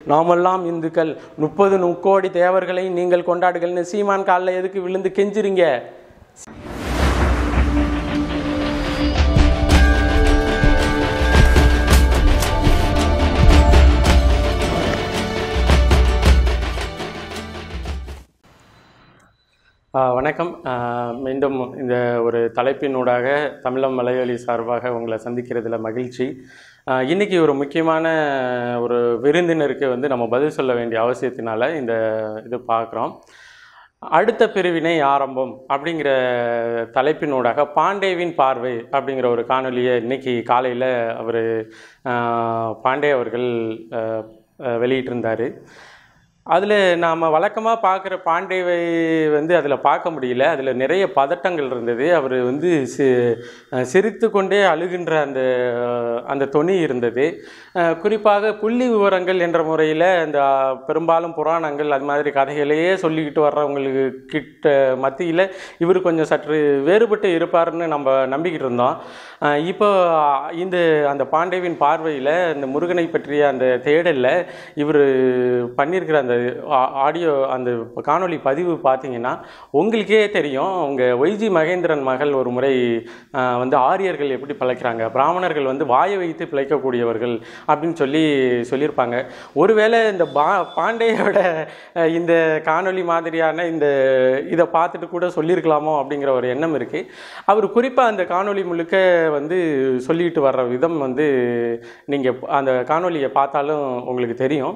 நாமெல்லாம் இந்துக்கள் முப்பது முக்கோடி தேவர்களை நீங்கள் கொண்டாடுகள்னு சீமான் காலில் எதுக்கு விழுந்து கெஞ்சுறீங்க ஆ, வணக்கம் ஆ, மீண்டும் இந்த ஒரு தலைப்பினூடாக தமிழம் மலையாளி சார்பாக உங்களை சந்திக்கிறதுல மகிழ்ச்சி ஆ, இன்னைக்கு ஒரு முக்கியமான ஒரு விருந்தினருக்கு வந்து நம்ம பதில் சொல்ல வேண்டிய அவசியத்தினால இந்த இது பார்க்குறோம் அடுத்த பிரிவினை ஆரம்பம் அப்படிங்கிற தலைப்பினூடாக பாண்டேவின் பார்வை அப்படிங்கிற ஒரு காணொலியை இன்னைக்கு காலையில் அவர் பாண்டே அவர்கள் ஆ, ஆ, வெளியிட்டிருந்தார் அதில் நாம் வழக்கமாக பார்க்குற பாண்டேவை வந்து அதில் பார்க்க முடியல அதில் நிறைய பதட்டங்கள் இருந்தது அவர் வந்து சி சிரித்து கொண்டே அழுகின்ற அந்த அந்த தொனி இருந்தது அஹ் குறிப்பாக புள்ளி விவரங்கள் என்ற முறையில் இந்த பெரும்பாலும் புராணங்கள் அது மாதிரி கதைகளையே சொல்லிக்கிட்டு வர்றவங்களுக்கு கிட்ட மத்தியில் இவர் கொஞ்சம் சற்று வேறுபட்டு இருப்பார்னு நம்ம நம்பிக்கிட்டு இருந்தோம் அஹ் இப்போ இந்த அந்த பாண்டேவின் பார்வையில் இந்த முருகனை பற்றிய அந்த தேடலில் இவர் பண்ணியிருக்கிற அந்த ஆ- ஆடியோ அந்த காணொளி பதிவு பார்த்தீங்கன்னா உங்களுக்கே தெரியும் உங்க ஒய்ஜி மகேந்திரன் மகள் ஒரு முறை ஆ, வந்து ஆரியர்கள் எப்படி பிழைக்கிறாங்க பிராமணர்கள் வந்து வாயை வைத்து பிழைக்கக்கூடியவர்கள் அப்படின்னு சொல்லி சொல்லியிருப்பாங்க ஒருவேளை இந்த பா பாண்டேயோட அஹ், இந்த காணொளி மாதிரியான இந்த இதை பார்த்துட்டு கூட சொல்லியிருக்கலாமோ அப்படிங்கிற ஒரு எண்ணம் இருக்கு அவர் குறிப்பாக அந்த காணொளி முழுக்க வந்து சொல்லிட்டு வர்ற விதம் வந்து நீங்கள் அந்த காணொளியை பார்த்தாலும் உங்களுக்கு தெரியும்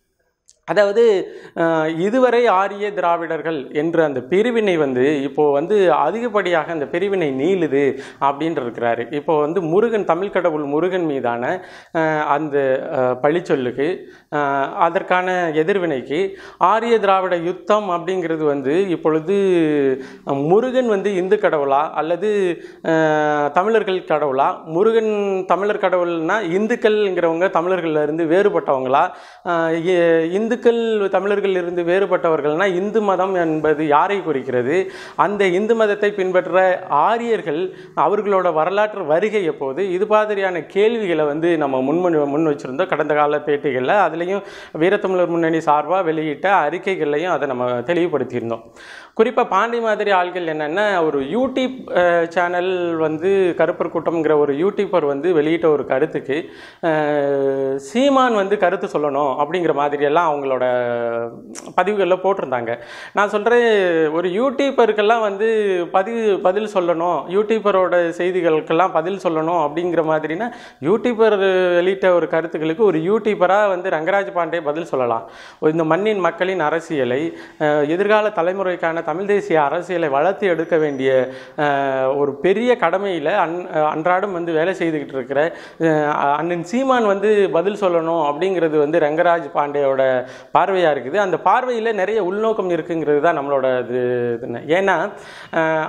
அதாவது அஹ், இதுவரை ஆரிய திராவிடர்கள் என்ற அந்த பிரிவினை வந்து இப்போ வந்து அதிகப்படியாக அந்த பிரிவினை நீளுது அப்படின்ட்டு இருக்கிறாரு இப்போ வந்து முருகன் தமிழ் கடவுள் முருகன் மீதான அஹ், அந்த அஹ், பழிச்சொல்லுக்கு அஹ், அதற்கான எதிர்வினைக்கு ஆரிய திராவிட யுத்தம் அப்படிங்கிறது வந்து இப்பொழுது அஹ், முருகன் வந்து இந்து கடவுளா அல்லது அஹ், தமிழர்கள் கடவுளா முருகன் தமிழர் கடவுள்னா இந்துக்கள்ங்கிறவங்க தமிழர்கள்ல இருந்து வேறுபட்டவங்களா அஹ், இ- இந்துக்கள் தமிழர்கள் இருந்து வேறுபட்டவர்கள்னா இந்து மதம் என்பது யாரை குறிக்கிறது அந்த இந்து மதத்தை பின்பற்ற ஆரியர்கள் அவர்களோட வரலாற்று வருகை எப்போது இது மாதிரியான கேள்விகளை வந்து நம்ம முன் முன் வச்சிருந்தோம் கடந்த கால பேட்டிகளில் அதுலேயும் வீரத்தமிழர் முன்னணி சார்பாக வெளியிட்ட அறிக்கைகள்லையும் அதை நம்ம தெளிவுபடுத்தியிருந்தோம் குறிப்பாக பாண்டி மாதிரி ஆள்கள் என்னென்னா ஒரு யூடியூப் அஹ், சேனல் வந்து கருப்பர் கூட்டம்ங்கிற ஒரு யூடியூபர் வந்து வெளியிட்ட ஒரு கருத்துக்கு அஹ், சீமான் வந்து கருத்து சொல்லணும் அப்படிங்கிற மாதிரியெல்லாம் அவங்களோட பதிவுகளில் போட்டிருந்தாங்க நான் சொல்கிறேன் ஒரு யூடியூபருக்கெல்லாம் வந்து பதிவு பதில் சொல்லணும் யூடியூபரோட செய்திகளுக்கெல்லாம் பதில் சொல்லணும் அப்படிங்கிற மாதிரினா யூடியூபர் வெளியிட்ட ஒரு கருத்துக்களுக்கு ஒரு யூடியூபராக வந்து ரங்கராஜ் பாண்டே பதில் சொல்லலாம் இந்த மண்ணின் மக்களின் அரசியலை அஹ், எதிர்கால தலைமுறைக்கான தமிழ் தேசிய அரசியலை வளர்த்து எடுக்க வேண்டிய அஹ், ஒரு பெரிய கடமையில் அன் அன்றாடம் வந்து வேலை செய்துக்கிட்டு இருக்கிற அஹ், அண்ணன் சீமான் வந்து பதில் சொல்லணும் அப்படிங்கிறது வந்து ரங்கராஜ் பாண்டேயோட பார்வையாக இருக்குது அந்த பார்வையில் நிறைய உள்நோக்கம் இருக்குங்கிறது தான் நம்மளோட இது இதுன்னு. ஏன்னா அஹ்,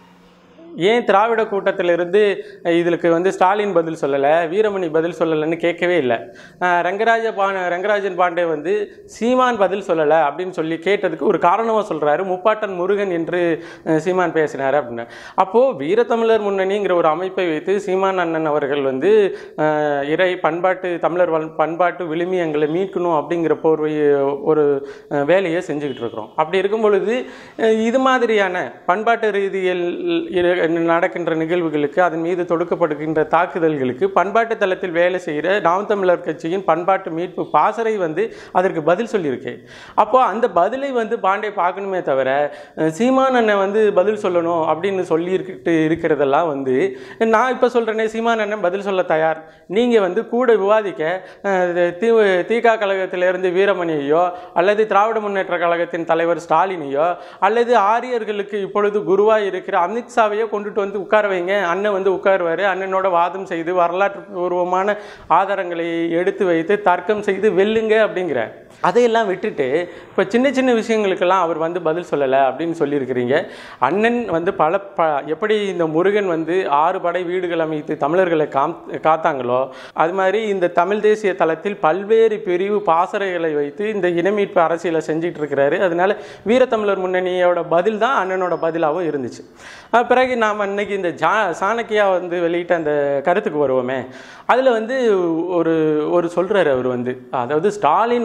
ஏன் திராவிட கூட்டத்திலிருந்து இதுக்கு வந்து ஸ்டாலின் பதில் சொல்லலை வீரமணி பதில் சொல்லலைன்னு கேட்கவே இல்லை அஹ் ரங்கராஜ பா ரங்கராஜன் பாண்டே வந்து சீமான் பதில் சொல்லலை அப்படின்னு சொல்லி கேட்டதுக்கு ஒரு காரணமாக சொல்கிறாரு முப்பாட்டன் முருகன் என்று அஹ், சீமான் பேசினார் அப்படின்னு அப்போது வீரத்தமிழர் முன்னணிங்கிற ஒரு அமைப்பை வைத்து சீமான் அண்ணன் அவர்கள் வந்து அஹ், இறை பண்பாட்டு தமிழர் வல்- பண்பாட்டு விழுமியங்களை மீட்கணும் அப்படிங்கிற போர்வை ஒரு அஹ், வேலையை செஞ்சுக்கிட்டு இருக்கிறோம் அப்படி இருக்கும் பொழுது அஹ், இது மாதிரியான பண்பாட்டு ரீதியில் இரு- நடக்கின்ற நிகழ்வுகளுக்கு அதன் மீது தொடுக்கப்படுகின்ற தாக்குதல்களுக்கு பண்பாட்டு தளத்தில் வேலை செய்கிற நாம் தமிழர் கட்சியின் பண்பாட்டு மீட்பு பாசறை வந்து அதற்கு பதில் சொல்லியிருக்கு அப்போ அந்த பதிலை வந்து பாண்டே பார்க்கணுமே தவிர அஹ், சீமான் அண்ணன் வந்து பதில் சொல்லணும் அப்படின்னு சொல்லியிருக்கிட்டு இருக்கிறதெல்லாம் வந்து நான் இப்போ சொல்கிறேனே சீமான் அண்ணன் பதில் சொல்ல தயார் நீங்கள் வந்து கூட விவாதிக்க அஹ், தி திக கழகத்திலிருந்து வீரமணியையோ அல்லது திராவிட முன்னேற்ற கழகத்தின் தலைவர் ஸ்டாலினையோ அல்லது ஆரியர்களுக்கு இப்பொழுது குருவாய் இருக்கிற அமித்ஷாவையோ கொண்டுட்டு வந்து உட்கார வைங்க அண்ணன் வந்து உட்காருவார் அண்ணனோட வாதம் செய்து வரலாற்று பூர்வமான ஆதாரங்களை எடுத்து வைத்து தர்க்கம் செய்து வெல்லுங்க அப்படிங்கிற அதையெல்லாம் விட்டுட்டு இப்போ சின்ன சின்ன விஷயங்களுக்கெல்லாம் அவர் வந்து பதில் சொல்லலை அப்படின்னு சொல்லியிருக்கிறீங்க அண்ணன் வந்து பல ப எப்படி இந்த முருகன் வந்து ஆறு படை வீடுகள் அமைத்து தமிழர்களை காம் காத்தாங்களோ அது மாதிரி இந்த தமிழ் தேசிய தளத்தில் பல்வேறு பிரிவு பாசறைகளை வைத்து இந்த இனமீட்பு அரசியலை செஞ்சுட்டு இருக்கிறாரு அதனால வீரத்தமிழர் முன்னணியோட பதில் தான் அண்ணனோட பதிலாகவும் இருந்துச்சு அஹ் பிறகு நாம் இன்னைக்கு இந்த ஜா சாணக்கியா வந்து வெளியிட்ட அந்த கருத்துக்கு வருவோமே அதில் வந்து ஒரு ஒரு சொல்கிறாரு அவர் வந்து அதாவது ஸ்டாலின் வந்து ரொம்ப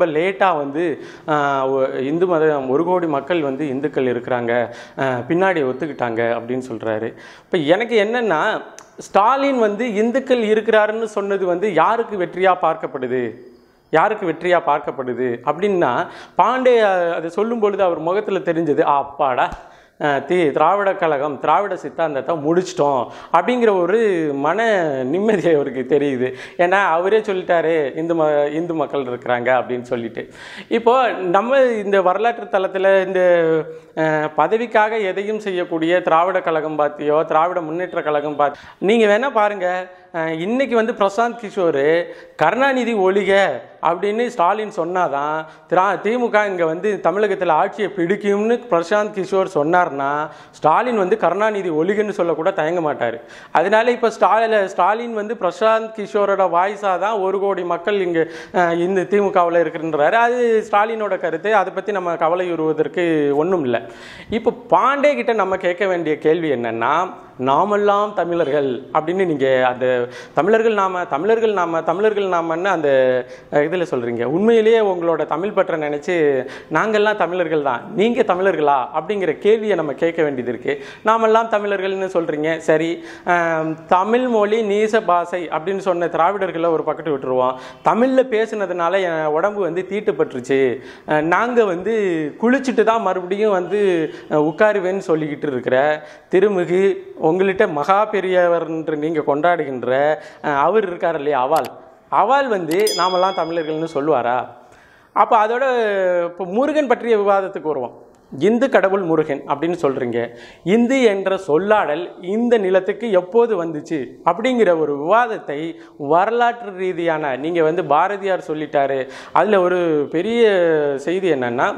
லேட்டாக வந்து ஆஹ், ஒ- இந்து மதம் ஒரு கோடி மக்கள் வந்து இந்துக்கள் இருக்கிறாங்க ஆஹ், பின்னாடி ஒத்துக்கிட்டாங்க அப்படின்னு சொல்கிறாரு இப்போ எனக்கு என்னென்னா ஸ்டாலின் வந்து இந்துக்கள் இருக்கிறாருன்னு சொன்னது வந்து யாருக்கு வெற்றியாக பார்க்கப்படுது யாருக்கு வெற்றியாக பார்க்கப்படுது அப்படின்னா பாண்டே அஹ், அதை சொல்லும் பொழுது அவர் முகத்தில் தெரிஞ்சது "ஆ, அப்பாடா அஹ், தி திராவிட கழகம் திராவிட சித்தாந்தத்தை முடிச்சிட்டோம் அப்படிங்கிற ஒரு மன நிம்மதி அவருக்கு தெரியுது ஏன்னா அவரே சொல்லிட்டாரு இந்து ம இந்து மக்கள் இருக்கிறாங்க அப்படின்னு சொல்லிட்டு இப்போ நம்ம இந்த வரலாற்று தளத்தில் இந்த அஹ், பதவிக்காக எதையும் செய்யக்கூடிய திராவிட கழகம் பார்த்தியோ திராவிட முன்னேற்ற கழகம் பார்த்து நீங்கள் வேணால் பாருங்கள் அஹ் இன்னைக்கு வந்து பிரசாந்த் கிஷோர் கருணாநிதி ஒழிக அப்படின்னு ஸ்டாலின் சொன்னாதான் திரா திமுக இங்கே வந்து தமிழகத்தில் ஆட்சியை பிடிக்கும்னு பிரசாந்த் கிஷோர் சொன்னார்னா ஸ்டாலின் வந்து கருணாநிதி ஒழிகன்னு சொல்லக்கூட தயங்க மாட்டார் அதனால இப்போ ஸ்டாலின் ஸ்டாலின் வந்து பிரசாந்த் கிஷோரோட வாய்ஸாக தான் ஒரு கோடி மக்கள் இங்கே இந்த திமுகவில் இருக்குன்றாரு அது ஸ்டாலினோட கருத்து அதை பற்றி நம்ம கவலையுறுவதற்கு ஒன்றும் இல்லை இப்போ பாண்டே கிட்ட நம்ம கேட்க வேண்டிய கேள்வி என்னன்னா நாமெல்லாம் தமிழர்கள் அப்படின்னு நீங்கள் அந்த தமிழர்கள் நாம தமிழர்கள் நாம தமிழர்கள் நாமன்னு அந்த இதில் சொல்கிறீங்க உண்மையிலேயே உங்களோட தமிழ் பற்ற நினச்சி நாங்கள்லாம் தமிழர்கள் தான் நீங்கள் தமிழர்களா அப்படிங்கிற கேள்வியை நம்ம கேட்க வேண்டியது இருக்குது நாமெல்லாம் தமிழர்கள்னு சொல்கிறீங்க சரி ஆம், தமிழ் மொழி நீச பாஷை அப்படின்னு சொன்ன திராவிடர்களை ஒரு பக்கத்து விட்டுருவோம் தமிழில் பேசுனதுனால என் உடம்பு வந்து தீட்டுப்பட்டுருச்சு நாங்கள் வந்து குளிச்சுட்டு தான் மறுபடியும் வந்து அஹ், உட்காருவேன்னு சொல்லிக்கிட்டு இருக்கிற திருமிகு உங்கள்கிட்ட மகா பெரியவர் என்று நீங்கள் கொண்டாடுகின்ற அஹ், அவர் இருக்கார் இல்லையா அவால் அவால் வந்து நாமெல்லாம் தமிழர்கள்னு சொல்லுவாரா அப்போ அதோட இப்போ முருகன் பற்றிய விவாதத்துக்கு வருவோம் இந்து கடவுள் முருகன் அப்படின்னு சொல்கிறீங்க இந்து என்ற சொல்லாடல் இந்த நிலத்துக்கு எப்போது வந்துச்சு அப்படிங்கிற ஒரு விவாதத்தை வரலாற்று ரீதியான நீங்கள் வந்து பாரதியார் சொல்லிட்டாரு அதில் ஒரு பெரிய செய்தி என்னன்னா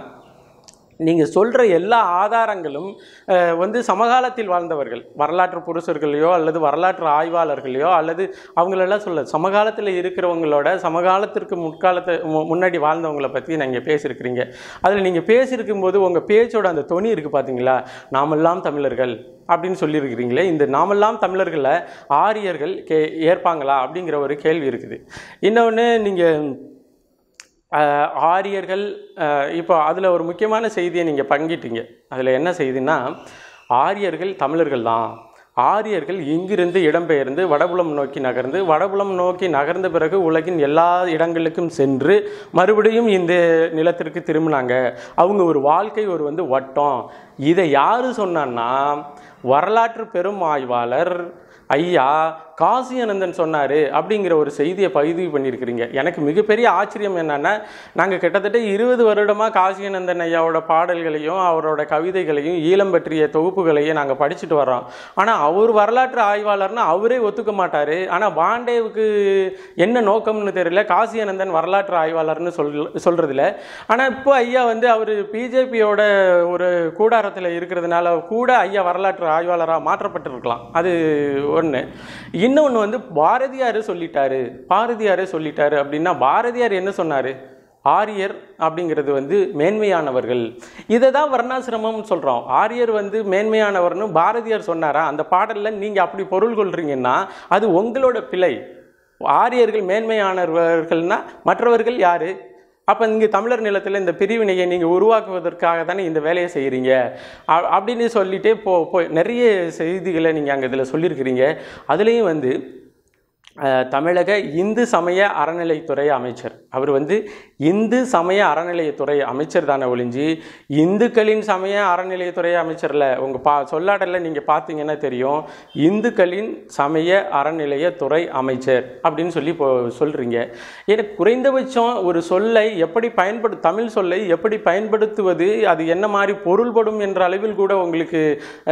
நீங்கள் சொல்கிற எல்லா ஆதாரங்களும் அஹ், வந்து சமகாலத்தில் வாழ்ந்தவர்கள் வரலாற்று புருஷர்களையோ அல்லது வரலாற்று ஆய்வாளர்களையோ அல்லது அவங்களெல்லாம் சொல்ல சமகாலத்தில் இருக்கிறவங்களோட சமகாலத்திற்கு முற்காலத்தை மு- முன்னாடி வாழ்ந்தவங்களை பற்றி நீங்கள் பேசியிருக்கிறீங்க அதில் நீங்கள் பேசியிருக்கும் போது உங்கள் பேச்சோட அந்த தொனி இருக்குது பார்த்தீங்களா நாமெல்லாம் தமிழர்கள் அப்படின்னு சொல்லியிருக்கிறீங்களே இந்த நாமெல்லாம் தமிழர்களை ஆரியர்கள் கே ஏற்பாங்களா அப்படிங்கிற ஒரு கேள்வி இருக்குது இன்னொன்று நீங்கள் ஆஹ் ஆரியர்கள் ஆஹ் இப்போ அதில் ஒரு முக்கியமான செய்தியை நீங்கள் பங்கிட்டீங்க அதில் என்ன செய்தின்னா ஆரியர்கள் தமிழர்கள் தான் ஆரியர்கள் இங்கிருந்து இடம்பெயர்ந்து வடபுலம் நோக்கி நகர்ந்து வடபுலம் நோக்கி நகர்ந்த பிறகு உலகின் எல்லா இடங்களுக்கும் சென்று மறுபடியும் இந்த நிலத்திற்கு திரும்பினாங்க அவங்க ஒரு வாழ்க்கை ஒரு வந்து வட்டம் இதை யார் சொன்னான்னா வரலாற்று பெரும் ஆய்வாளர் ஐயா காசி அனந்தன் சொன்னார் அப்படிங்கிற ஒரு செய்தியை பதிவு பண்ணியிருக்கிறீங்க எனக்கு மிகப்பெரிய ஆச்சரியம் என்னன்னா நாங்கள் கிட்டத்தட்ட இருபது வருடமாக காசி அனந்தன் ஐயாவோட பாடல்களையும் அவரோட கவிதைகளையும் ஈழம் பற்றிய தொகுப்புகளையும் நாங்கள் படிச்சுட்டு வர்றோம் ஆனால் அவர் வரலாற்று ஆய்வாளர்னு அவரே ஒத்துக்க மாட்டார் ஆனால் பாண்டேவுக்கு என்ன நோக்கம்னு தெரியல காசி அனந்தன் வரலாற்று ஆய்வாளர்னு சொல் சொல்கிறதில்ல ஆனால் இப்போ ஐயா வந்து அவர் பிஜேபியோட ஒரு கூடாரத்தில் இருக்கிறதுனால கூட ஐயா வரலாற்று ஆய்வாளராக மாற்றப்பட்டிருக்கலாம் அது ஒன்று இன்னொன்று வந்து பாரதியார் சொல்லிட்டாரு பாரதியாரே சொல்லிட்டாரு அப்படின்னா பாரதியார் என்ன சொன்னார் ஆரியர் அப்படிங்கிறது வந்து மேன்மையானவர்கள் இதை தான் வர்ணாசிரமம்னு சொல்கிறோம் ஆரியர் வந்து மேன்மையானவர்னு பாரதியார் சொன்னாரா அந்த பாடலில் நீங்கள் அப்படி பொருள் கொள்றீங்கன்னா அது உங்களோட பிழை ஆரியர்கள் மேன்மையானவர்கள்னா மற்றவர்கள் யாரு அப்போ இங்கே தமிழர் நிலத்தில் இந்த பிரிவினையை நீங்கள் உருவாக்குவதற்காக தானே இந்த வேலையை செய்கிறீங்க அப்படின்னு சொல்லிட்டே போ போ நிறைய செய்திகளை நீங்கள் அங்கே இதில் சொல்லியிருக்கிறீங்க அதுலேயும் வந்து அஹ், தமிழக இந்து சமய அறநிலைத்துறை அமைச்சர் அவர் வந்து இந்து சமய அறநிலையத்துறை அமைச்சர் தானே ஒழிஞ்சு இந்துக்களின் சமய அறநிலையத்துறை அமைச்சரில் உங்கள் பா சொல்லாடலில் நீங்கள் பார்த்தீங்கன்னா தெரியும் இந்துக்களின் சமய அறநிலையத்துறை அமைச்சர் அப்படின்னு சொல்லி இப்போ சொல்கிறீங்க எனக்கு குறைந்தபட்சம் ஒரு சொல்லை எப்படி பயன்படு தமிழ் சொல்லை எப்படி பயன்படுத்துவது அது என்ன மாதிரி பொருள்படும் என்ற அளவில் கூட உங்களுக்கு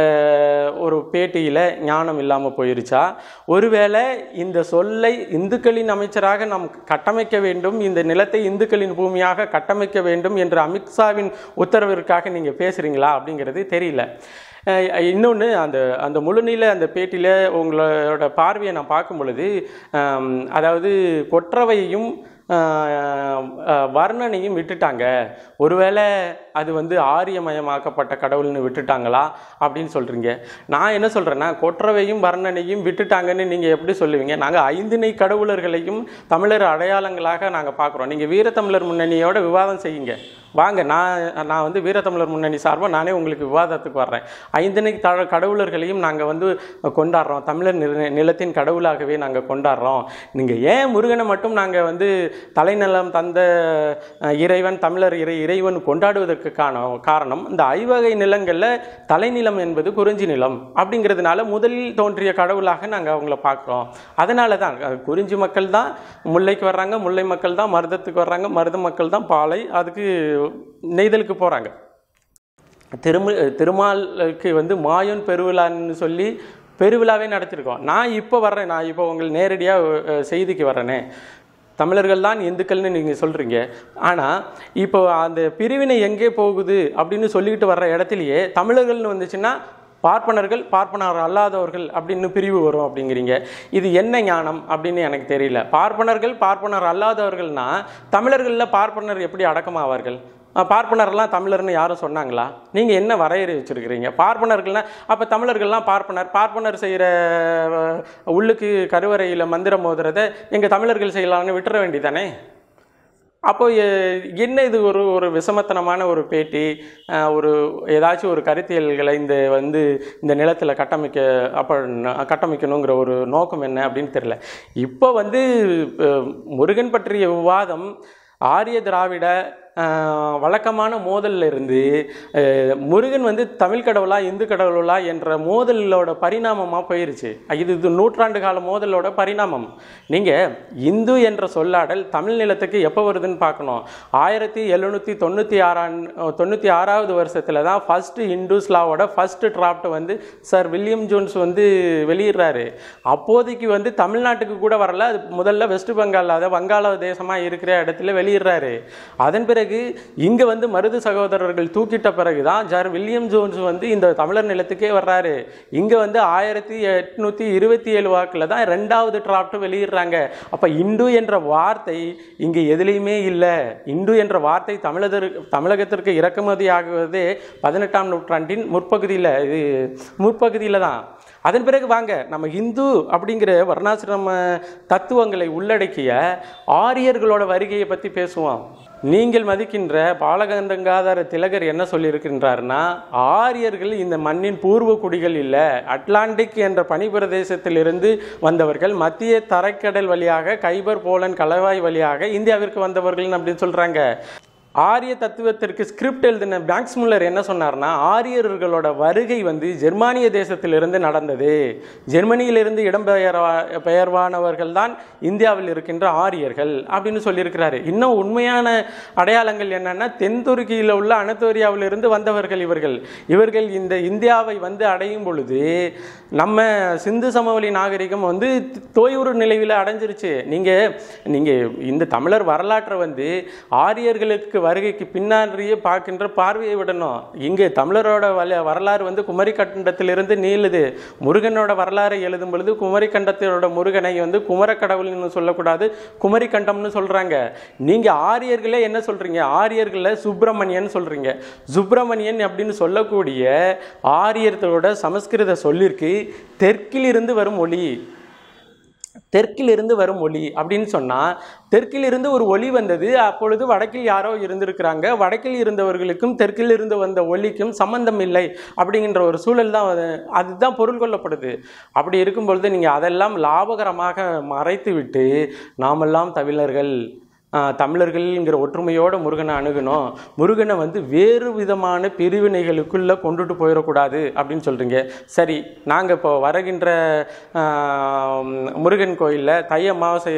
அஹ், ஒரு பேட்டியில் ஞானம் இல்லாமல் போயிருச்சா ஒருவேளை இந்த சொல்லை இந்துக்களின் அமைச்சராக நாம் கட்டமைக்க வேண்டும் இந்த நிலத்தை இந்துக்களின் பூமியாக கட்டமைக்க வேண்டும் என்ற அமித்ஷாவின் உத்தரவிற்காக நீங்கள் பேசுகிறீங்களா அப்படிங்கிறது தெரியல இன்னொன்று அந்த அந்த முழுநீள அந்த பேட்டியில் உங்களோட பார்வையை நான் பார்க்கும் பொழுது ஆம், அதாவது கொற்றவையும் ஆஹ், ஆஹ், வர்ணனையும் விட்டுட்டாங்க ஒருவேளை அது வந்து ஆரியமயமாக்கப்பட்ட கடவுள்னு விட்டுட்டாங்களா அப்படின்னு சொல்கிறீங்க நான் என்ன சொல்கிறேன்னா கொற்றவையும் வர்ணனையும் விட்டுட்டாங்கன்னு நீங்கள் எப்படி சொல்லுவீங்க நாங்கள் ஐந்திணை கடவுளர்களையும் தமிழர் அடையாளங்களாக நாங்கள் பார்க்குறோம் நீங்கள் வீரத்தமிழர் முன்னணியோட விவாதம் செய்யுங்க வாங்க நான் நான் வந்து வீரத்தமிழர் முன்னணி சார்பாக நானே உங்களுக்கு விவாதத்துக்கு வர்றேன் ஐந்திணை த கடவுளர்களையும் நாங்கள் வந்து கொண்டாடுறோம் தமிழர் நில- நிலத்தின் கடவுளாகவே நாங்கள் கொண்டாடுறோம் நீங்கள் ஏன் முருகனை மட்டும் நாங்கள் வந்து தலைநலம் தந்த அஹ், இறைவன் தமிழர் இறை இறைவன் கொண்டாடுவதற்கு காரணம் காரணம் இந்த ஐவகை நிலங்களில் தலைநிலம் என்பது குறிஞ்சி நிலம் அப்படிங்கிறதுனால முதலில் தோன்றிய கடவுளாக நாங்கள் அவங்கள பார்க்குறோம் அதனால தான் அஹ், குறிஞ்சி மக்கள் தான் முல்லைக்கு வர்றாங்க முல்லை மக்கள் தான் மருதத்துக்கு வர்றாங்க மருத மக்கள் தான் பாலை அதுக்கு நெய்தலுக்கு போகிறாங்க திருமு திருமாலுக்கு வந்து மாயன் பெருவிழான்னு சொல்லி பெருவிழாவே நடத்திருக்கோம் நான் இப்போ வர்றேன் நான் இப்போ உங்களுக்கு நேரடியாக செய்திக்கு வர்றேனே தமிழர்கள் தான் இந்துக்கள்னு நீங்கள் சொல்கிறீங்க ஆனால் இப்போ அந்த பிரிவினை எங்கே போகுது அப்படின்னு சொல்லிக்கிட்டு வர்ற இடத்துலையே தமிழர்கள்னு வந்துச்சுன்னா பார்ப்பனர்கள் பார்ப்பனர் அல்லாதவர்கள் அப்படின்னு பிரிவு வரும் அப்படிங்கிறீங்க இது என்ன ஞானம் அப்படின்னு எனக்கு தெரியல பார்ப்பனர்கள் பார்ப்பனர் அல்லாதவர்கள்னா தமிழர்களில் பார்ப்பனர் எப்படி அடக்கமாவார்கள் அஹ் பார்ப்பனர்லாம் தமிழர்னு யாரும் சொன்னாங்களா நீங்கள் என்ன வரையறை வச்சுருக்கிறீங்க பார்ப்பனர்கள்னா அப்போ தமிழர்கள்லாம் பார்ப்பனர் பார்ப்பனர் செய்கிற உள்ளுக்கு கருவறையில் மந்திரம் மோதுறதை எங்கள் தமிழர்கள் செய்யலாம்னு விட்டுற வேண்டியதானே அப்போ எ- என்ன இது ஒரு ஒரு விஷமத்தனமான ஒரு பேட்டி அஹ், ஒரு ஏதாச்சும் ஒரு கருத்தியல்களை இந்த வந்து இந்த நிலத்தில் கட்டமைக்க அப்போ கட்டமைக்கணுங்கிற ஒரு நோக்கம் என்ன அப்படின்னு தெரியல இப்போ வந்து அஹ், முருகன் பற்றிய விவாதம் ஆரிய திராவிட அஹ், வழக்கமான மோதல்ல இருந்து அஹ், முருகன் வந்து தமிழ் கடவுளா இந்து கடவுளா என்ற மோதலோட பரிணாமமாக போயிருச்சு இது இது நூற்றாண்டு கால மோதலோட பரிணாமம் நீங்கள் இந்து என்ற சொல்லாடல் தமிழ் நிலத்துக்கு எப்போ வருதுன்னு பார்க்கணும் ஆயிரத்தி எழுநூற்றி தொண்ணூற்றி ஆறாம் தொண்ணூற்றி ஆறாவது வருஷத்தில் தான் ஃபஸ்ட்டு இண்டூஸ் லாவோட ஃபஸ்ட்டு டிராஃப்ட் வந்து சார் வில்லியம் ஜோன்ஸ் வந்து வெளியிடுறாரு அப்போதைக்கு வந்து தமிழ்நாட்டுக்கு கூட வரல அது முதல்ல வெஸ்ட் பெங்கால் அதாவது வங்காள தேசமாக இருக்கிற இடத்துல வெளியிடுறாரு அதன் பிறகு இங்கே வந்து மருது சகோதரர்கள் தூக்கிட்ட பிறகு தான் ஜார் வில்லியம் ஜோன்ஸ் வந்து இந்த தமிழர் நிலத்துக்கே வர்றாரு இங்கே வந்து ஆயிரத்தி எட்நூற்றி இருபத்தி ஏழு வாக்கில் தான் ரெண்டாவது டிராஃப்ட் வெளியிடுறாங்க அப்போ இந்து என்ற வார்த்தை இங்கே எதுலேயுமே இல்லை இந்து என்ற வார்த்தை தமிழர் தமிழகத்திற்கு இறக்குமதி ஆகுவதே பதினெட்டாம் நூற்றாண்டின் முற்பகுதியில் இது முற்பகுதியில் தான் அதன் பிறகு வாங்க நம்ம இந்து அப்படிங்கிற வர்ணாசிரம தத்துவங்களை உள்ளடக்கிய ஆரியர்களோட வருகையை பற்றி பேசுவோம் நீங்கள் மதிக்கின்ற பாலகந்தங்காதார திலகர் என்ன சொல்லியிருக்கின்றார்னா ஆரியர்கள் இந்த மண்ணின் பூர்வ குடிகள் இல்லை அட்லாண்டிக் என்ற பனிப்பிரதேசத்திலிருந்து வந்தவர்கள் மத்திய தரைக்கடல் வழியாக கைபர் போலன் கலவாய் வழியாக இந்தியாவிற்கு வந்தவர்கள் அப்படின்னு சொல்றாங்க ஆரிய தத்துவத்திற்கு ஸ்கிரிப்ட் எழுதின பேங்க்ஸ் முல்லர் என்ன சொன்னார்னா ஆரியர்களோட வருகை வந்து ஜெர்மானிய தேசத்திலிருந்து நடந்தது ஜெர்மனியிலிருந்து இடம்பெயர் பெயர்வானவர்கள் தான் இந்தியாவில் இருக்கின்ற ஆரியர்கள் அப்படின்னு சொல்லியிருக்கிறாரு இன்னும் உண்மையான அடையாளங்கள் என்னன்னா தென் துருக்கியில் உள்ள அனத்தோரியாவிலிருந்து வந்தவர்கள் இவர்கள் இவர்கள் இந்த இந்தியாவை வந்து அடையும் பொழுது நம்ம சிந்து சமவெளி நாகரிகம் வந்து தோய்வுறு நிலையில் அடைஞ்சிருச்சு நீங்கள் நீங்கள் இந்த தமிழர் வரலாற்றை வந்து ஆரியர்களுக்கு வருகைக்கு பின்னாடியே பார்க்கின்ற பார்வையை விடணும் இங்கே தமிழரோட வல வரலாறு வந்து குமரி கண்டத்திலிருந்து நீளுது முருகனோட வரலாறை எழுதும் பொழுது குமரி கண்டத்தோட முருகனை வந்து குமர கடவுள்னு சொல்லக்கூடாது குமரி கண்டம்னு சொல்கிறாங்க நீங்கள் ஆரியர்களே என்ன சொல்கிறீங்க ஆரியர்களில் சுப்பிரமணியன் சொல்கிறீங்க சுப்பிரமணியன் அப்படின்னு சொல்லக்கூடிய ஆரியத்தோட சமஸ்கிருத சொல்லிற்கு தெற்கிலிருந்து வரும் ஒளி தெற்கிலிருந்து வரும் ஒளி அப்படின்னு சொன்னால் தெற்கிலிருந்து ஒரு ஒளி வந்தது அப்பொழுது வடக்கில் யாரோ இருந்திருக்கிறாங்க வடக்கில் இருந்தவர்களுக்கும் தெற்கில் இருந்து வந்த ஒளிக்கும் சம்பந்தம் இல்லை அப்படிங்கிற ஒரு சூழல் தான் அது- அதுதான் பொருள் கொள்ளப்படுது அப்படி இருக்கும் பொழுது நீங்கள் அதெல்லாம் லாபகரமாக மறைத்து விட்டு நாமெல்லாம் தமிழர்கள் ஆஹ், தமிழர்கள்ங்கிற ஒற்றுமையோட முருகனை அணுகணும் முருகனை வந்து வேறு விதமான பிரிவினைகளுக்குள்ளே கொண்டுட்டு போயிடக்கூடாது அப்படின்னு சொல்கிறீங்க சரி நாங்கள் இப்போ வருகின்ற ஆஹ், முருகன் கோயிலில் தை அமாவாசை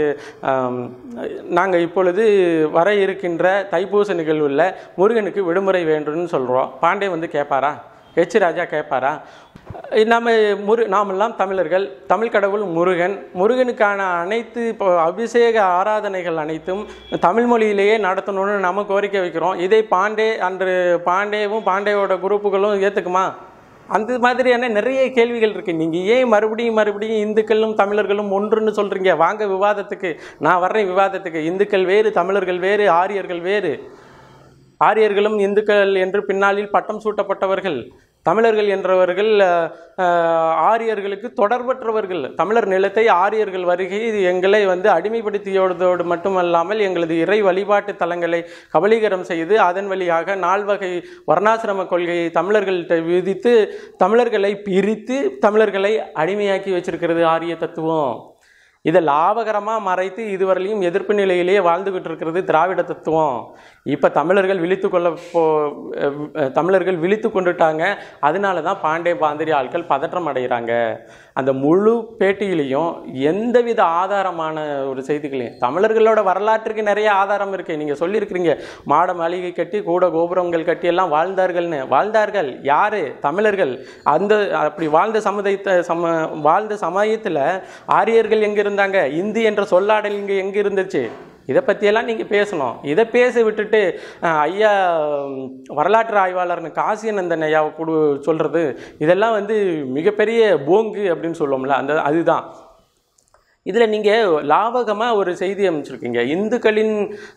நாங்கள் இப்பொழுது வர இருக்கின்ற தைப்பூச நிகழ்வில் முருகனுக்கு விடுமுறை வேண்டும்னு சொல்கிறோம் பாண்டே வந்து கேட்பாரா எச் ராஜா கேட்பாரா நம்ம முரு நாமெல்லாம் தமிழர்கள் தமிழ் கடவுள் முருகன் முருகனுக்கான அனைத்து இப்போ அபிஷேக ஆராதனைகள் அனைத்தும் தமிழ் மொழியிலேயே நடத்தணும்னு நம்ம கோரிக்கை வைக்கிறோம் இதை பாண்டே அன்று பாண்டேவும் பாண்டேவோட குரூப்புகளும் ஏற்றுக்குமா அந்த மாதிரியான நிறைய கேள்விகள் இருக்கு நீங்க ஏன் மறுபடியும் மறுபடியும் இந்துக்களும் தமிழர்களும் ஒன்றுன்னு சொல்றீங்க வாங்க விவாதத்துக்கு நான் வர்றேன் விவாதத்துக்கு இந்துக்கள் வேறு தமிழர்கள் வேறு ஆரியர்கள் வேறு ஆரியர்களும் இந்துக்கள் என்று பின்னாளில் பட்டம் சூட்டப்பட்டவர்கள் தமிழர்கள் என்றவர்கள் அஹ், அஹ், ஆரியர்களுக்கு தொடர்பற்றவர்கள் தமிழர் நிலத்தை ஆரியர்கள் வருகை இது எங்களை வந்து அடிமைப்படுத்தியோடு மட்டுமல்லாமல் எங்களது இறை வழிபாட்டு தலங்களை கபலீகரம் செய்து அதன் வழியாக நால்வகை வர்ணாசிரம கொள்கையை தமிழர்கள்ட்ட விதித்து தமிழர்களை பிரித்து தமிழர்களை அடிமையாக்கி வச்சிருக்கிறது ஆரிய தத்துவம் இதை லாபகரமாக மறைத்து இதுவரையிலும் எதிர்ப்பு நிலையிலேயே வாழ்ந்துகிட்டு இருக்கிறது திராவிட தத்துவம் இப்போ தமிழர்கள் விழித்து கொள்ள போ அஹ் அஹ் தமிழர்கள் விழித்து கொண்டுட்டாங்க அதனால தான் பாண்டே பாந்திரி ஆட்கள் பதற்றம் அடைகிறாங்க அந்த முழு பேட்டியிலையும் எந்தவித ஆதாரமான ஒரு செய்திகளையும் தமிழர்களோட வரலாற்றுக்கு நிறைய ஆதாரம் இருக்கு நீங்கள் சொல்லியிருக்கிறீங்க மாட மாளிகை கட்டி கூட கோபுரங்கள் கட்டி எல்லாம் வாழ்ந்தார்கள்னு வாழ்ந்தார்கள் யாரு தமிழர்கள் அந்த அப்படி வாழ்ந்த சமுதாயத்தை சம வாழ்ந்த சமயத்தில் ஆரியர்கள் எங்கே இருந்தாங்க இந்தி என்ற சொல்லாடல் இங்கே எங்கே இருந்துச்சு இதை பற்றியெல்லாம் நீங்கள் பேசணும் இதை பேச விட்டுட்டு அஹ், ஐயா உம், வரலாற்று ஆய்வாளர்னு காசியநந்தன் ஐயா கொடு சொல்கிறது இதெல்லாம் வந்து மிகப்பெரிய போங்கு அப்படின்னு சொல்லுவோம்ல அந்த அதுதான் இதில் நீங்கள் லாபகமாக ஒரு செய்தி அமைச்சிருக்கீங்க இந்துக்களின்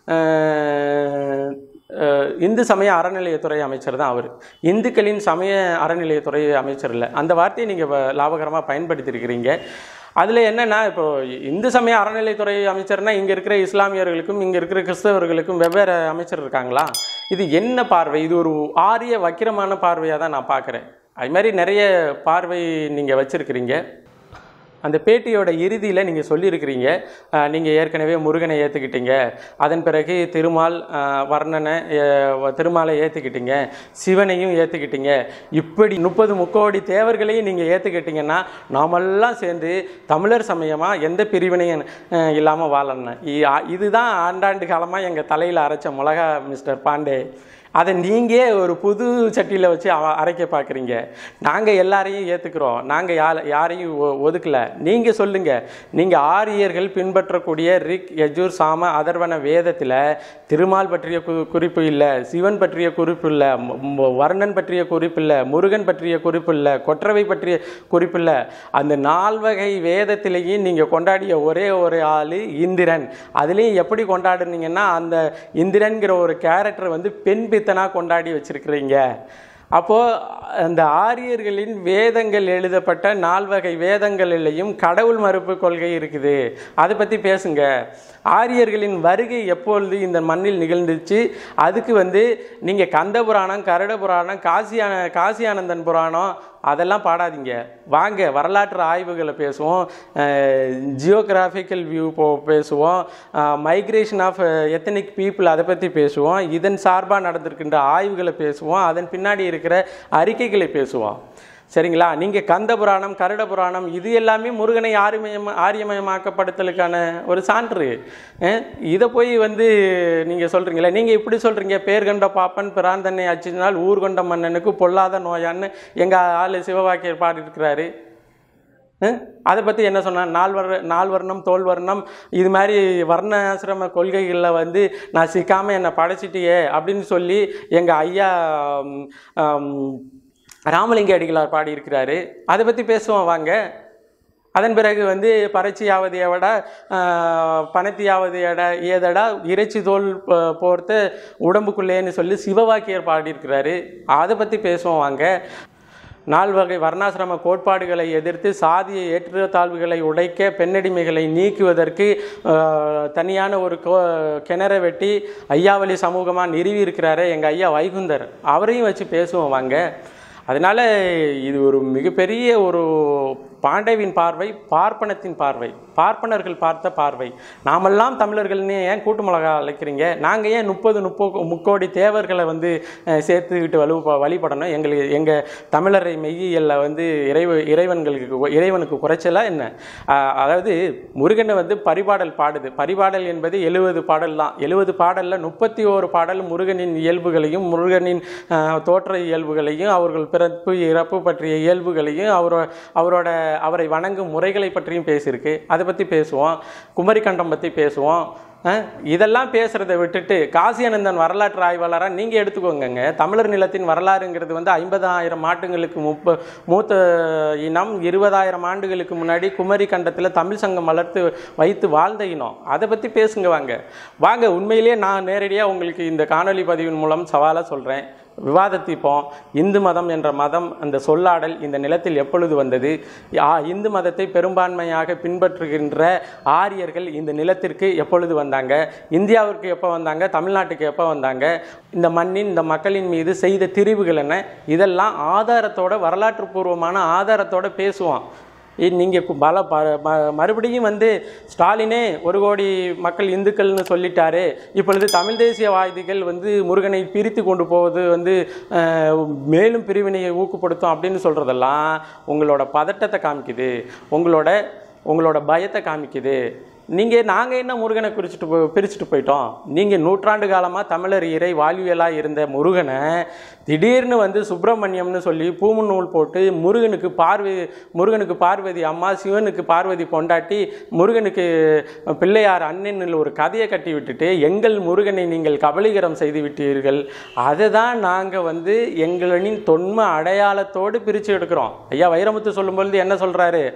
அஹ், அஹ், இந்து சமய அறநிலையத்துறை அமைச்சர் தான் அவர் இந்துக்களின் சமய அறநிலையத்துறை அமைச்சர் இல்லை அந்த வார்த்தையை நீங்கள் லாபகரமாக பயன்படுத்தியிருக்கிறீங்க அதில் என்னென்னா இப்போ இந்து சமய அறநிலைத்துறை அமைச்சர்னா இங்கே இருக்கிற இஸ்லாமியர்களுக்கும் இங்கே இருக்கிற கிறிஸ்தவர்களுக்கும் வெவ்வேறு அமைச்சர் இருக்காங்களா இது என்ன பார்வை இது ஒரு ஆரிய வக்கிரமான பார்வையாக தான் நான் பார்க்குறேன் அது மாதிரி நிறைய பார்வை நீங்கள் வச்சுருக்கிறீங்க அந்த பேட்டியோட இறுதியில் நீங்கள் சொல்லியிருக்கிறீங்க நீங்கள் ஏற்கனவே முருகனை ஏற்றுக்கிட்டீங்க அதன் பிறகு திருமால் அஹ், வர்ணனை அஹ், திருமாலை ஏற்றுக்கிட்டீங்க சிவனையும் ஏற்றுக்கிட்டீங்க இப்படி முப்பது முக்கோடி தேவர்களையும் நீங்கள் ஏற்றுக்கிட்டீங்கன்னா நாமெல்லாம் சேர்ந்து தமிழர் சமயமாக எந்த பிரிவினையும் இல்லாமல் வாழணும் இ- அ- இதுதான் ஆண்டாண்டு காலமாக எங்கள் தலையில் அரைச்ச மிளகா மிஸ்டர் பாண்டே அதை நீங்கள் ஒரு புது சட்டியில் வச்சு அவ- அரைக்க பார்க்குறீங்க நாங்கள் எல்லாரையும் ஏற்றுக்கிறோம் நாங்கள் யா யாரையும் ஒ- ஒதுக்கல நீங்கள் சொல்லுங்கள் நீங்கள் ஆரியர்கள் பின்பற்றக்கூடிய ரிக் யஜூர் சாம அதர்வன வேதத்தில் திருமால் பற்றிய கு குறிப்பு இல்லை சிவன் பற்றிய குறிப்பு இல்லை ம- ம- வர்ணன் பற்றிய குறிப்பு இல்லை முருகன் பற்றிய குறிப்பு இல்லை கொற்றவை பற்றிய குறிப்பு இல்லை அந்த நால்வகை வேதத்திலேயும் நீங்கள் கொண்டாடிய ஒரே ஒரு ஆள் இந்திரன் அதுலேயும் எப்படி கொண்டாடுனீங்கன்னா அந்த இந்திரன்கிற ஒரு கேரக்டர் வந்து பெண் பித்தனாக கொண்டாடி வச்சிருக்கிறீங்க அப்போது அந்த ஆரியர்களின் வேதங்கள் எழுதப்பட்ட நால்வகை வேதங்களிலையும் கடவுள் மறுப்பு கொள்கை இருக்குது அதை பற்றி பேசுங்க ஆரியர்களின் வருகை எப்பொழுது இந்த மண்ணில் நிகழ்ந்துச்சு அதுக்கு வந்து நீங்கள் கந்த புராணம் கருட புராணம் காசியான காசியானந்தன் புராணம் அதெல்லாம் பாடாதீங்க வாங்க வரலாற்று ஆய்வுகளை பேசுவோம் ஜியோகிராஃபிக்கல் வியூ போ பேசுவோம் மைக்ரேஷன் ஆஃப் எத்தனிக் பீப்புள் அதை பற்றி பேசுவோம் இதன் சார்பாக நடந்திருக்கின்ற ஆய்வுகளை பேசுவோம் அதன் பின்னாடி இருக்கிற அறிக்கைகளை பேசுவோம் சரிங்களா நீங்கள் கந்த புராணம் கருட புராணம் இது எல்லாமே முருகனை ஆரியமயம் ஆரியமயமாக்கப்படுத்தலுக்கான ஒரு சான்று அஹ், இதை போய் வந்து நீங்கள் சொல்கிறீங்களே நீங்கள் இப்படி சொல்கிறீங்க பேர் கண்ட பாப்பன் பிராந்தனை அச்சினால் ஊர் கொண்ட மன்னனுக்கு பொல்லாத நோயான்னு எங்கள் ஆள் சிவவாக்கியர் பாடியிருக்கிறாரு அஹ், அதை பற்றி என்ன சொன்னா நால்வர் நால்வர்ணம் தோல்வர்ணம் இது மாதிரி வர்ணாசிரம கொள்கைகளில் வந்து நான் சிக்காமல் என்னை படைச்சிட்டியே அப்படின்னு சொல்லி எங்கள் ஐயா ம், ஆம், ராமலிங்க அடிகளார் பாடியிருக்கிறாரு அதை பற்றி பேசுவோம் வாங்க அதன் பிறகு வந்து பறச்சியாவது எவடா பணத்தியாவது எட ஏதடா இறைச்சி தோல் ப- போர்த்த உடம்புக்குள்ளேன்னு சொல்லி சிவவாக்கியர் பாடியிருக்கிறாரு அதை பற்றி பேசுவோம் வாங்க நால்வகை வர்ணாசிரம கோட்பாடுகளை எதிர்த்து சாதிய ஏற்றத்தாழ்வுகளை உடைக்க பெண்ணடிமைகளை நீக்குவதற்கு ஆஹ், தனியான ஒரு கோ கிணறை வெட்டி ஐயாவளி சமூகமாக நிறுவி இருக்கிறாரு எங்கள் ஐயா வைகுந்தர் அவரையும் வச்சு பேசுவோம் வாங்க அதனால் இது ஒரு மிகப்பெரிய ஒரு பாண்டவின் பார்வை பார்ப்பனத்தின் பார்வை பார்ப்பனர்கள் பார்த்த பார்வை நாமெல்லாம் தமிழர்கள்னு ஏன் கூட்டு மிளகா அழைக்கிறீங்க நாங்கள் ஏன் முப்பது முப்போ முக்கோடி தேவர்களை வந்து அஹ், சேர்த்துக்கிட்டு வலு வழிபடணும் எங்களுக்கு எங்கள் தமிழரை மெய்யியலில் வந்து இறைவ இறைவன்களுக்கு இறைவனுக்கு குறைச்சலா என்ன அஹ், அதாவது முருகனை வந்து பரிபாடல் பாடுது பரிபாடல் என்பது எழுபது பாடல் தான் எழுபது பாடலில் முப்பத்தி ஓரு பாடல் முருகனின் இயல்புகளையும் முருகனின் அஹ், தோற்ற இயல்புகளையும் அவர்கள் பிறப்பு இறப்பு பற்றிய இயல்புகளையும் அவரோ அவரோட அவரை வணங்கும் முறைகளை பற்றியும் பேசியிருக்கு அதை பற்றி பேசுவோம் குமரிக்கண்டம் பற்றி பேசுவோம் அஹ், இதெல்லாம் பேசுகிறத விட்டுட்டு காசியானந்தன் வரலாற்று ஆய்வாளராக நீங்கள் எடுத்துக்கோங்கங்க தமிழர் நிலத்தின் வரலாறுங்கிறது வந்து ஐம்பதாயிரம் ஆண்டுகளுக்கு முப்ப மூத்த இனம் இருபதாயிரம் ஆண்டுகளுக்கு முன்னாடி குமரி கண்டத்தில் தமிழ் சங்கம் வளர்த்து வைத்து வாழ்ந்த இனம் அதை பற்றி பேசுங்க வாங்க வாங்க உண்மையிலேயே நான் நேரடியாக உங்களுக்கு இந்த காணொளி பதிவின் மூலம் சவாலாக சொல்கிறேன் விவாதத்திப்போம் இந்து மதம் என்ற மதம் அந்த சொல்லாடல் இந்த நிலத்தில் எப்பொழுது வந்தது ஆ, இந்து மதத்தை பெரும்பான்மையாக பின்பற்றுகின்ற ஆரியர்கள் இந்த நிலத்திற்கு எப்பொழுது வந்தாங்க இந்தியாவிற்கு எப்போ வந்தாங்க தமிழ்நாட்டுக்கு எப்போ வந்தாங்க இந்த மண்ணின் இந்த மக்களின் மீது செய்த திரிவுகள் என்ன இதெல்லாம் ஆதாரத்தோட வரலாற்று பூர்வமான ஆதாரத்தோட பேசுவோம் நீங்கள் பல ப ம- மறுபடியும் வந்து ஸ்டாலினே ஒரு கோடி மக்கள் இந்துக்கள்னு சொல்லிட்டாரு இப்பொழுது தமிழ் தேசியவாதிகள் வந்து முருகனை பிரித்து கொண்டு போவது வந்து அஹ், மேலும் பிரிவினையை ஊக்கப்படுத்தும் அப்படின்னு சொல்கிறதெல்லாம் உங்களோட பதட்டத்தை காமிக்குது உங்களோட உங்களோட பயத்தை காமிக்குது நீங்கள் நாங்கள் என்ன முருகனை குறிச்சிட்டு போ பிரிச்சுட்டு போயிட்டோம் நீங்கள் நூற்றாண்டு காலமாக தமிழர் இறை வாழ்வியலாக இருந்த முருகனை திடீர்னு வந்து சுப்பிரமணியம்னு சொல்லி பூமு நூல் போட்டு முருகனுக்கு பார்வதி முருகனுக்கு பார்வதி அம்மா சிவனுக்கு பார்வதி பொண்டாட்டி முருகனுக்கு பிள்ளையார் அண்ணன் ஒரு கதையை கட்டி விட்டுட்டு எங்கள் முருகனை நீங்கள் கபலீகரம் செய்து விட்டீர்கள் அதை தான் நாங்கள் வந்து எங்களின் தொன்ம அடையாளத்தோடு பிரித்து எடுக்கிறோம் ஐயா வைரமுத்து சொல்லும்பொழுது என்ன சொல்கிறாரு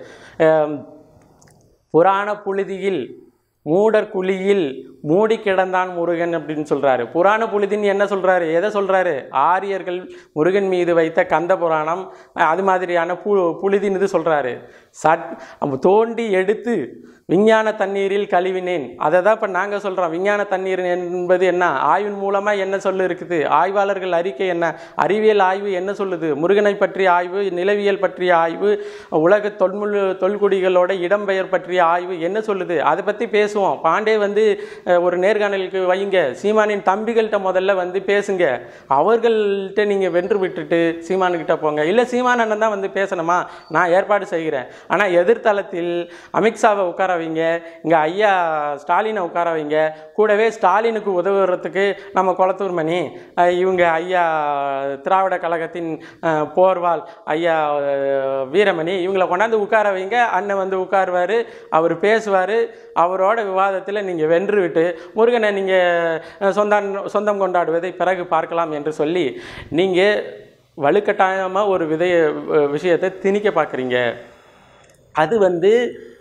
புராண புழுதியில் மூடர் குழியில் மூடி கிடந்தான் முருகன் அப்படின்னு சொல்றாரு புராண புழுதின்னு என்ன சொல்றாரு எதை சொல்றாரு ஆரியர்கள் முருகன் மீது வைத்த கந்த புராணம் அது மாதிரியான பு புழுதின்னு இது சொல்றாரு சட் தோண்டி எடுத்து விஞ்ஞான தண்ணீரில் கழுவினேன் அதை தான் இப்போ நாங்கள் சொல்கிறோம் விஞ்ஞான தண்ணீர் என்பது என்ன ஆய்வின் மூலமாக என்ன சொல்லு இருக்குது ஆய்வாளர்கள் அறிக்கை என்ன அறிவியல் ஆய்வு என்ன சொல்லுது முருகனை பற்றிய ஆய்வு நிலவியல் பற்றிய ஆய்வு உலக தொன்முல் தொல்குடிகளோட இடம்பெயர் பற்றிய ஆய்வு என்ன சொல்லுது அதை பற்றி பேசுவோம் பாண்டே வந்து அஹ், ஒரு நேர்காணலுக்கு வைங்க சீமானின் தம்பிகள்கிட்ட முதல்ல வந்து பேசுங்க அவர்கள்ட்ட நீங்கள் வென்று விட்டுட்டு சீமானுக்கிட்ட போங்க இல்லை சீமான் அண்ணன் தான் வந்து பேசணுமா நான் ஏற்பாடு செய்கிறேன் ஆனால் எதிர்த்தளத்தில் அமித்ஷாவை உட்கார வைங்க இங்கே ஐயா ஸ்டாலினை உட்கார வைங்க கூடவே ஸ்டாலினுக்கு உதவுறதுக்கு நம்ம குளத்தூர் மணி அஹ், இவங்க ஐயா திராவிட கழகத்தின் அஹ், போர்வால் ஐயா அஹ், வீரமணி இவங்களை கொண்டாந்து உட்கார வைங்க அண்ணன் வந்து உட்காருவார் அவர் பேசுவார் அவரோட விவாதத்தில் நீங்கள் வென்று விட்டு முருகனை நீங்கள் சொந்தம் சொந்தம் கொண்டாடுவதை பிறகு பார்க்கலாம் என்று சொல்லி நீங்கள் வலுக்கட்டாயமாக ஒரு விதைய விஷயத்தை திணிக்க பார்க்குறீங்க அது வந்து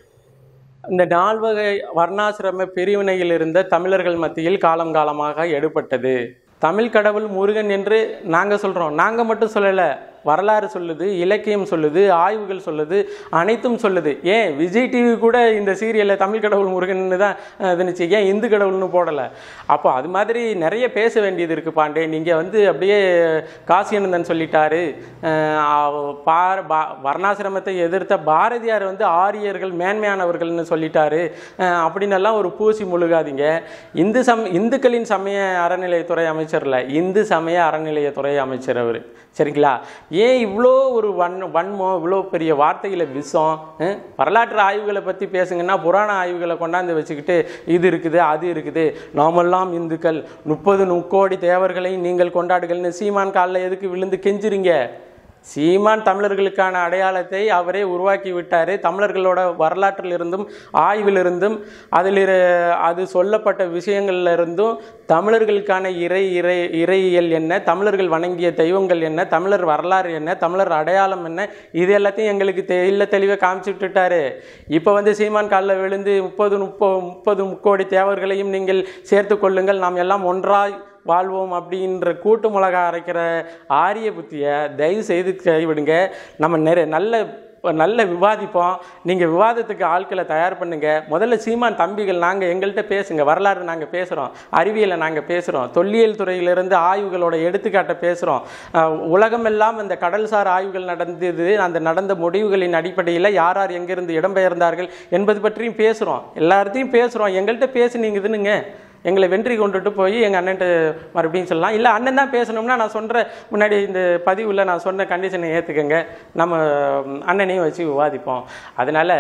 இந்த நால்வகை வர்ணாசிரம பிரிவினையில் இருந்த தமிழர்கள் மத்தியில் காலம் காலமாக எடுபட்டது தமிழ் கடவுள் முருகன் என்று நாங்கள் சொல்கிறோம் நாங்கள் மட்டும் சொல்லலை வரலாறு சொல்லுது இலக்கியம் சொல்லுது ஆய்வுகள் சொல்லுது அனைத்தும் சொல்லுது ஏன் விஜய் டிவி கூட இந்த சீரியலில் தமிழ் கடவுள் முருகன்னு தான் அஹ், இருந்துச்சு ஏன் இந்து கடவுள்னு போடலை அப்போ அது மாதிரி நிறைய பேச வேண்டியது இருக்குது பாண்டே நீங்கள் வந்து அப்படியே காசியனந்தன் சொல்லிட்டாரு அஹ், அவ- பார பா- வர்ணாசிரமத்தை எதிர்த்த பாரதியார் வந்து ஆரியர்கள் மேன்மையானவர்கள்னு சொல்லிட்டாரு அஹ், அப்படின்னு எல்லாம் ஒரு பூசி முழுகாதீங்க இந்து சம் இந்துக்களின் சமய அறநிலையத்துறை அமைச்சர்ல இந்து சமய அறநிலையத்துறை அமைச்சர் அவர் சரிங்களா ஏன் இவ்வளோ ஒரு வன் வன்மம் இவ்வளோ பெரிய வார்த்தைகளை விஷம் அஹ், வரலாற்று ஆய்வுகளை பற்றி பேசுங்கன்னா புராண ஆய்வுகளை கொண்டாந்து வச்சுக்கிட்டு இது இருக்குது அது இருக்குது நாமெல்லாம் இந்துக்கள் முப்பது முக்கோடி தேவர்களை நீங்கள் கொண்டாடுகள்னு சீமான் காலில் எதுக்கு விழுந்து கெஞ்சுறீங்க சீமான் தமிழர்களுக்கான அடையாளத்தை அவரே உருவாக்கி விட்டார் தமிழர்களோட வரலாற்றிலிருந்தும் ஆய்விலிருந்தும் அதில் இரு- அது சொல்லப்பட்ட விஷயங்கள்ல இருந்தும் தமிழர்களுக்கான இறை இறை இறையியல் என்ன தமிழர்கள் வணங்கிய தெய்வங்கள் என்ன தமிழர் வரலாறு என்ன தமிழர் அடையாளம் என்ன இது எல்லாத்தையும் எங்களுக்கு தெல்ல தெளிவாக காமிச்சு விட்டுட்டாரு இப்போ வந்து சீமான் காலில் விழுந்து முப்பது முப்பது முப்பது முக்கோடி தேவர்களையும் நீங்கள் சேர்த்து கொள்ளுங்கள் நாம் எல்லாம் ஒன்றாய் வாழ்வோம் அப்படின்ற கூட்டு மிளகா அரைக்கிற ஆரிய புத்தியை தயவு செய்து கைவிடுங்க நம்ம நிறைய நல்ல நல்ல விவாதிப்போம் நீங்கள் விவாதத்துக்கு ஆட்களை தயார் பண்ணுங்க முதல்ல சீமான் தம்பிகள் நாங்கள் எங்கள்கிட்ட பேசுங்க வரலாறு நாங்கள் பேசுகிறோம் அறிவியலை நாங்கள் பேசுகிறோம் தொல்லியல் துறையிலிருந்து ஆய்வுகளோட எடுத்துக்காட்டை பேசுகிறோம் உலகமெல்லாம் இந்த கடல்சார் ஆய்வுகள் நடந்தது அந்த நடந்த முடிவுகளின் அடிப்படையில் யார் யார் எங்கிருந்து இடம்பெயர்ந்தார்கள் என்பது பற்றியும் பேசுகிறோம் எல்லாத்தையும் பேசுகிறோம் எங்கள்கிட்ட பேசுனீங்கதுன்னுங்க எங்களை வென்றி கொண்டுட்டு போய் எங்கள் அண்ணன்ட்ட மறுபடியும் சொல்லலாம் இல்லை அண்ணன் தான் பேசணும்னா நான் சொல்கிற முன்னாடி இந்த பதிவில் நான் சொன்ன கண்டிஷனை ஏற்றுக்கங்க நம்ம ம், அண்ணனையும் வச்சு விவாதிப்போம் அதனால்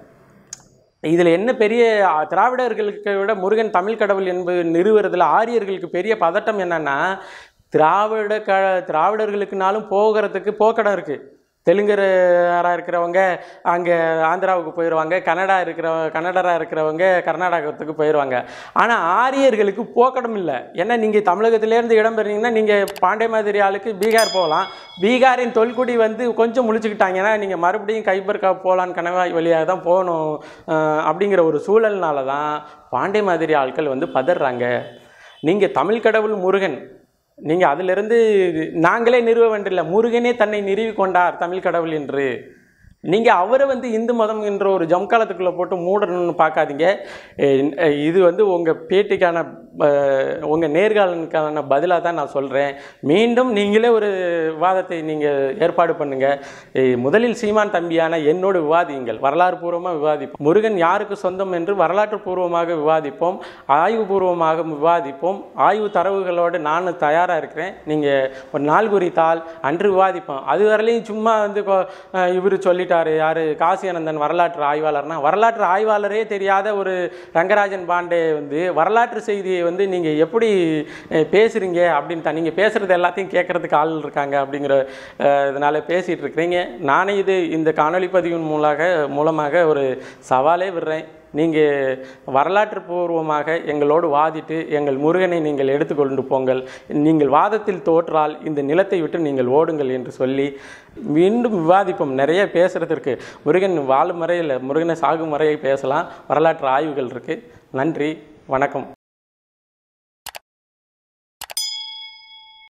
இதில் என்ன பெரிய அ, திராவிடர்களுக்கு விட முருகன் தமிழ் கடவுள் என்பது நிறுவுறதுல ஆரியர்களுக்கு பெரிய பதட்டம் என்னன்னா திராவிட க திராவிடர்களுக்குனாலும் போகிறதுக்கு போக்கடம் இருக்குது தெலுங்கராக இருக்கிறவங்க அங்கே ஆந்திராவுக்கு போயிடுவாங்க கன்னடா இருக்கிற கன்னடராக இருக்கிறவங்க கர்நாடகத்துக்கு போயிடுவாங்க ஆனால் ஆரியர்களுக்கு போக்கடம் இல்லை ஏன்னா நீங்கள் தமிழகத்திலேருந்து இடம் பெறீங்கன்னா நீங்கள் பாண்டே மாதிரி ஆளுக்கு பீகார் போகலாம் பீகாரின் தொல்குடி வந்து கொஞ்சம் முழிச்சுக்கிட்டாங்கன்னா நீங்கள் மறுபடியும் கைபர்கா போகலான்னு கணவாய் வழியாக தான் போகணும் அஹ், அப்படிங்கிற ஒரு சூழல்னால தான் பாண்டே மாதிரி ஆட்கள் வந்து பதறாங்க நீங்கள் தமிழ் கடவுள் முருகன் நீங்கள் அதிலிருந்து நாங்களே நிறுவ வேண்டில்லை முருகனே தன்னை நிறுவி கொண்டார் தமிழ் கடவுள் என்று நீங்கள் அவரை வந்து இந்து மதம் என்ற ஒரு ஜம்காலத்துக்குள்ளே போட்டு மூடணும்னு பார்க்காதீங்க எ- இது வந்து உங்கள் பேட்டிக்கான உங்கள் நேர்காலனுக்கான பதிலாக தான் நான் சொல்கிறேன் மீண்டும் நீங்களே ஒரு விவாதத்தை நீங்கள் ஏற்பாடு பண்ணுங்கள் முதலில் சீமான் தம்பியான என்னோடு விவாதியுங்கள் வரலாறு பூர்வமாக விவாதிப்போம் முருகன் யாருக்கு சொந்தம் என்று வரலாற்று பூர்வமாக விவாதிப்போம் ஆய்வுபூர்வமாக விவாதிப்போம் ஆய்வு தரவுகளோடு நான் தயாராக இருக்கிறேன் நீங்கள் ஒரு நாள் குறித்தால் அன்று விவாதிப்போம் அது வரலையும் சும்மா வந்து இவர் சொல்லிட்டாரு யார் காசியானந்தன் வரலாற்று ஆய்வாளர்னா வரலாற்று ஆய்வாளரே தெரியாத ஒரு ரங்கராஜன் பாண்டே வந்து வரலாற்று செய்தியை வந்து நீங்கள் எப்படி அஹ், பேசுறீங்க அப்படின்னு தான் நீங்கள் பேசுகிறது எல்லாத்தையும் கேட்கறதுக்கு ஆள் இருக்காங்க அப்படிங்கிற அஹ், இதனால பேசிகிட்டு இருக்கிறீங்க நானே இது இந்த காணொளி பதிவின் மூலமாக மூலமாக ஒரு சவாலே விடுறேன் நீங்கள் வரலாற்று பூர்வமாக எங்களோடு வாதிட்டு எங்கள் முருகனை நீங்கள் எடுத்துக்கொண்டு போங்கள் நீங்கள் வாதத்தில் தோற்றால் இந்த நிலத்தை விட்டு நீங்கள் ஓடுங்கள் என்று சொல்லி மீண்டும் விவாதிப்போம் நிறைய பேசுகிறதுக்கு முருகன் வாழும் முறையில் முருகனை சாகும் முறையை பேசலாம் வரலாற்று ஆய்வுகள் இருக்குது நன்றி வணக்கம்